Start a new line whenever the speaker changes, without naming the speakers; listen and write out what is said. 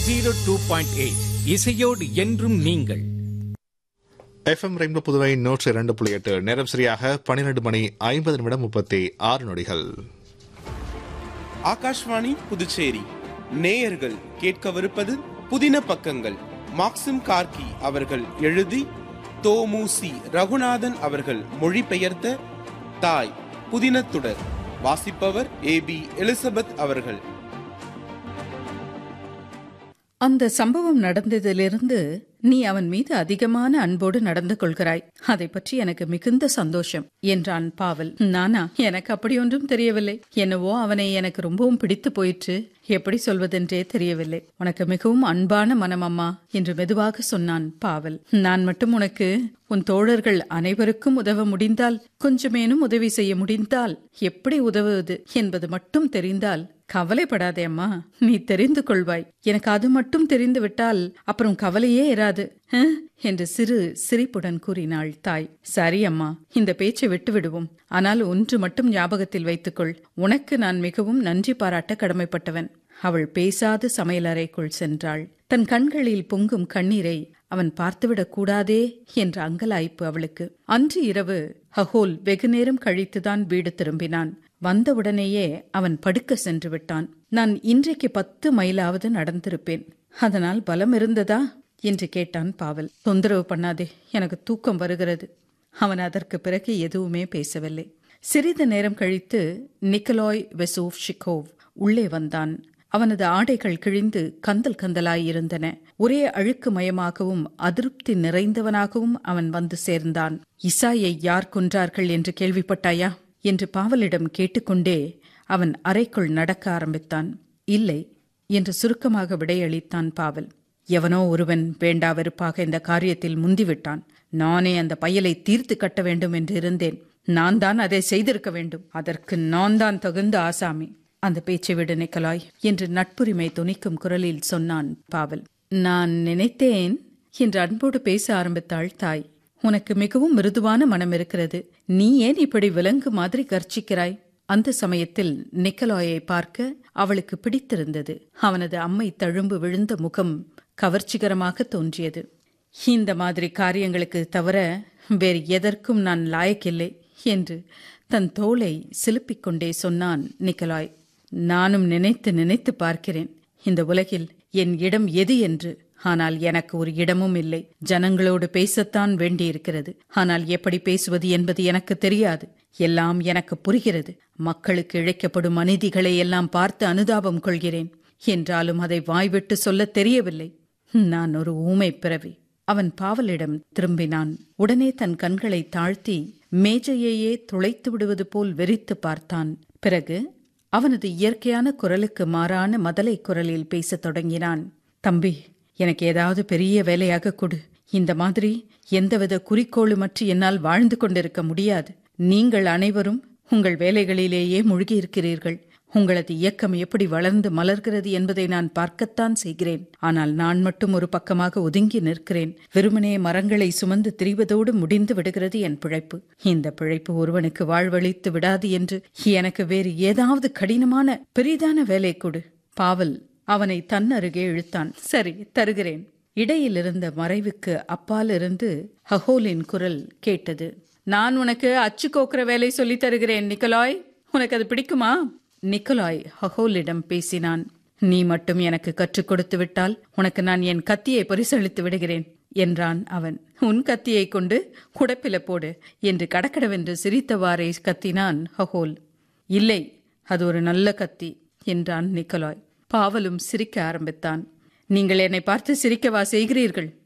Zero two point eight இசையோடு என்றும் நீங்கள்
எஃப்எம் ரெயின்போ புதுவை நூற்றி இரண்டு புள்ளி எட்டு நேரம் சரியாக பன்னிரண்டு மணி ஐம்பது நிமிடம் முப்பத்தி ஆறு நொடிகள்
ஆகாஷ்வாணி புதுச்சேரி நேயர்கள் கேட்கவிருப்பது புதின பக்கங்கள் மாக்சிம் கார்கி அவர்கள் எழுதி தோமுசி ரகுநாதன் அவர்கள் மொழிபெயர்த்த தாய் புதினத்துடர் வாசிப்பவர் ஏ பி எலிசபெத் அவர்கள்
அந்த சம்பவம் நடந்ததிலிருந்து நீ அவன் மீது அதிகமான அன்போடு நடந்து கொள்கிறாய் அதை பற்றி எனக்கு மிகுந்த சந்தோஷம் என்றான் பாவல் நானா எனக்கு அப்படியொன்றும் தெரியவில்லை என்னவோ அவனை எனக்கு ரொம்பவும் பிடித்து போயிற்று எப்படி சொல்வதென்றே தெரியவில்லை உனக்கு மிகவும் அன்பான மனம் அம்மா என்று மெதுவாக சொன்னான் பாவல் நான் மட்டும் உனக்கு உன் தோழர்கள் அனைவருக்கும் உதவ முடிந்தால் கொஞ்சமேனும் உதவி செய்ய முடிந்தால் எப்படி உதவுவது என்பது மட்டும் தெரிந்தால் கவலைப்படாதே அம்மா நீ தெரிந்து கொள்வாய் எனக்கு அது மட்டும் தெரிந்து விட்டால் அப்புறம் கவலையே இராது ஹ்? என்று சிறு சிரிப்புடன் கூறினாள் தாய் சரி அம்மா இந்த பேச்சை விட்டு விடுவோம் ஆனால் ஒன்று மட்டும் ஞாபகத்தில் வைத்துக்கொள் உனக்கு நான் மிகவும் நன்றி பாராட்ட கடமைப்பட்டவன் அவள் பேசாது சமையலறைக்குள் சென்றாள் தன் கண்களில் பொங்கும் கண்ணீரை அவன் பார்த்துவிடக் கூடாதே என்ற அங்கலாய்ப்பு அவளுக்கு அன்று இரவு ஹஹோல் வெகுநேரம் கழித்துதான் வீடு திரும்பினான் வந்தவுடனேயே அவன் படுக்க சென்று விட்டான் நான் இன்றைக்கு பத்து மைலாவது நடந்திருப்பேன் அதனால் பலம் இருந்ததா என்று கேட்டான் பாவல் தொந்தரவு பண்ணாதே எனக்கு தூக்கம் வருகிறது அவன் அதற்கு பிறகு எதுவுமே பேசவில்லை சிறிது நேரம் கழித்து நிக்கலாய் வெசோவ் ஷிகோவ் உள்ளே வந்தான் அவனது ஆடைகள் கிழிந்து கந்தல் கந்தலாய் இருந்தன ஒரே அழுக்கு மயமாகவும் அதிருப்தி நிறைந்தவனாகவும் அவன் வந்து சேர்ந்தான் இசாயை யார் கொன்றார்கள் என்று கேள்விப்பட்டாயா என்று பாவலிடம் கேட்டுக்கொண்டே அவன் அறைக்குள் நடக்க ஆரம்பித்தான் இல்லை என்று சுருக்கமாக விடையளித்தான் பாவல் எவனோ ஒருவன் வேண்டா வெறுப்பாக இந்த காரியத்தில் முந்திவிட்டான் நானே அந்த பயலை தீர்த்து கட்ட வேண்டும் என்று இருந்தேன் நான் தான் அதை செய்திருக்க வேண்டும் அதற்கு நான் தான் தகுந்த ஆசாமி அந்த பேச்சை விடு நிக்கலாய் என்று நட்புரிமை துணிக்கும் குரலில் சொன்னான் பாவல் நான் நினைத்தேன் என்று அன்போடு பேச ஆரம்பித்தாள் தாய் உனக்கு மிகவும் மிருதுவான மனம் இருக்கிறது நீ ஏன் இப்படி விலங்கு மாதிரி கர்ச்சிக்கிறாய் அந்த சமயத்தில் நிக்கலாயை பார்க்க அவளுக்கு பிடித்திருந்தது அவனது அம்மை தழும்பு விழுந்த முகம் கவர்ச்சிகரமாக தோன்றியது இந்த மாதிரி காரியங்களுக்கு தவிர வேறு எதற்கும் நான் லாயக்கில்லை என்று தன் தோளை சிலுப்பிக் கொண்டே சொன்னான் நிக்கலாய் நானும் நினைத்து நினைத்து பார்க்கிறேன் இந்த உலகில் என் இடம் எது என்று ஆனால் எனக்கு ஒரு இடமும் இல்லை ஜனங்களோடு பேசத்தான் வேண்டியிருக்கிறது ஆனால் எப்படி பேசுவது என்பது எனக்கு தெரியாது எல்லாம் எனக்கு புரிகிறது மக்களுக்கு இழைக்கப்படும் அநீதிகளை எல்லாம் பார்த்து அனுதாபம் கொள்கிறேன் என்றாலும் அதை வாய்விட்டு சொல்லத் தெரியவில்லை நான் ஒரு ஊமை பிறவி அவன் பாவலிடம் திரும்பினான் உடனே தன் கண்களை தாழ்த்தி மேஜையையே துளைத்து விடுவது போல் வெறித்து பார்த்தான் பிறகு அவனது இயற்கையான குரலுக்கு மாறான மதலை குரலில் பேசத் தொடங்கினான் தம்பி எனக்கு ஏதாவது பெரிய வேலையாக கொடு இந்த மாதிரி எந்தவித குறிக்கோளுமற்று என்னால் வாழ்ந்து கொண்டிருக்க முடியாது நீங்கள் அனைவரும் உங்கள் வேலைகளிலேயே மூழ்கியிருக்கிறீர்கள் உங்களது இயக்கம் எப்படி வளர்ந்து மலர்கிறது என்பதை நான் பார்க்கத்தான் செய்கிறேன் ஆனால் நான் மட்டும் ஒரு பக்கமாக ஒதுங்கி நிற்கிறேன் வெறுமனே மரங்களை சுமந்து திரிவதோடு முடிந்து விடுகிறது என் பிழைப்பு இந்த பிழைப்பு ஒருவனுக்கு வாழ்வழித்து விடாது என்று எனக்கு வேறு ஏதாவது கடினமான பெரிதான வேலை கொடு பாவல் அவனை தன் அருகே இழுத்தான் சரி தருகிறேன் இடையில் இருந்த மறைவுக்கு அப்பால் இருந்து ஹஹோலின் குரல் கேட்டது நான் உனக்கு அச்சு கோக்குற வேலை சொல்லித் தருகிறேன் நிக்கலாய் உனக்கு அது பிடிக்குமா நிக்கலாய் ஹஹோலிடம் பேசினான் நீ மட்டும் எனக்கு கற்றுக் கொடுத்து விட்டால் உனக்கு நான் என் கத்தியை பரிசளித்து விடுகிறேன் என்றான் அவன் உன் கத்தியை கொண்டு குடப்பில போடு என்று கடக்கடவென்று சிரித்தவாறே கத்தினான் ஹஹோல் இல்லை அது ஒரு நல்ல கத்தி என்றான் நிக்கலாய் பாவலும் சிரிக்க ஆரம்பித்தான் நீங்கள் என்னை பார்த்து சிரிக்கவா செய்கிறீர்கள்